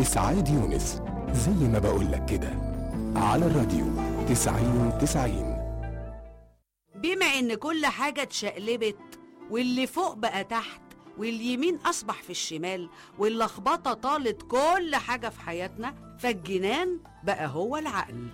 إسعاد يونس زي ما بقولك كده على الراديو تسعين تسعين بما ان كل حاجة اتشقلبت واللي فوق بقى تحت واليمين اصبح في الشمال واللخبطة طالت كل حاجة في حياتنا فالجنان بقى هو العقل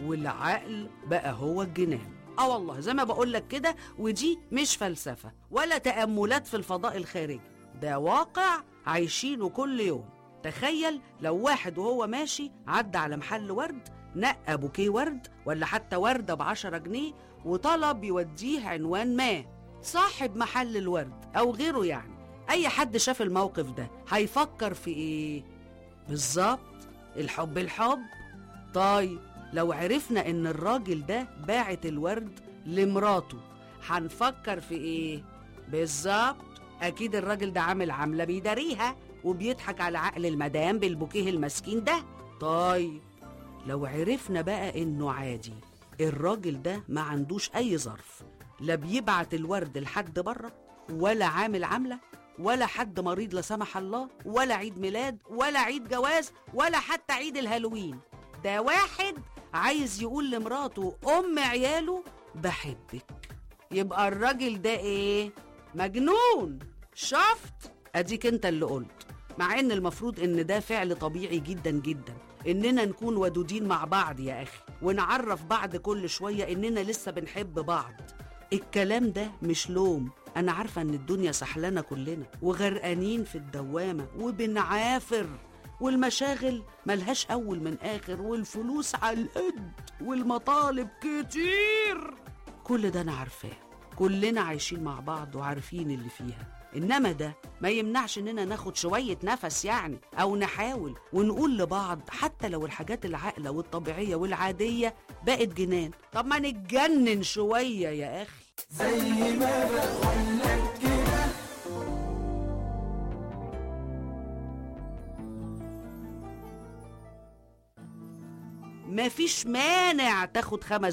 والعقل بقى هو الجنان اه والله زي ما بقولك كده ودي مش فلسفة ولا تأملات في الفضاء الخارجي ده واقع عايشينه كل يوم تخيل لو واحد وهو ماشي عدى على محل ورد نقى بوكيه ورد ولا حتى وردة بعشرة جنيه وطلب يوديه عنوان ما صاحب محل الورد أو غيره يعني أي حد شاف الموقف ده هيفكر في إيه؟ بالظبط الحب الحب طيب لو عرفنا إن الراجل ده باعت الورد لمراته هنفكر في إيه؟ بالظبط أكيد الراجل ده عامل عاملة بيداريها وبيضحك على عقل المدام بالبوكيه المسكين ده طيب لو عرفنا بقى إنه عادي الراجل ده ما عندوش أي ظرف لا بيبعت الورد لحد بره ولا عامل عاملة ولا حد مريض لا سمح الله ولا عيد ميلاد ولا عيد جواز ولا حتى عيد الهالوين ده واحد عايز يقول لمراته أم عياله بحبك يبقى الراجل ده إيه؟ مجنون شفت؟ أديك أنت اللي قلت مع إن المفروض إن ده فعل طبيعي جدا جدا إننا نكون ودودين مع بعض يا أخي ونعرف بعض كل شوية إننا لسه بنحب بعض الكلام ده مش لوم أنا عارفة إن الدنيا سحلانة كلنا وغرقانين في الدوامة وبنعافر والمشاغل ملهاش أول من آخر والفلوس على القد والمطالب كتير كل ده أنا عارفاه كلنا عايشين مع بعض وعارفين اللي فيها إنما ده ما يمنعش إننا ناخد شوية نفس يعني أو نحاول ونقول لبعض حتى لو الحاجات العاقلة والطبيعية والعادية بقت جنان طب ما نتجنن شوية يا أخي مفيش مانع تاخد خمس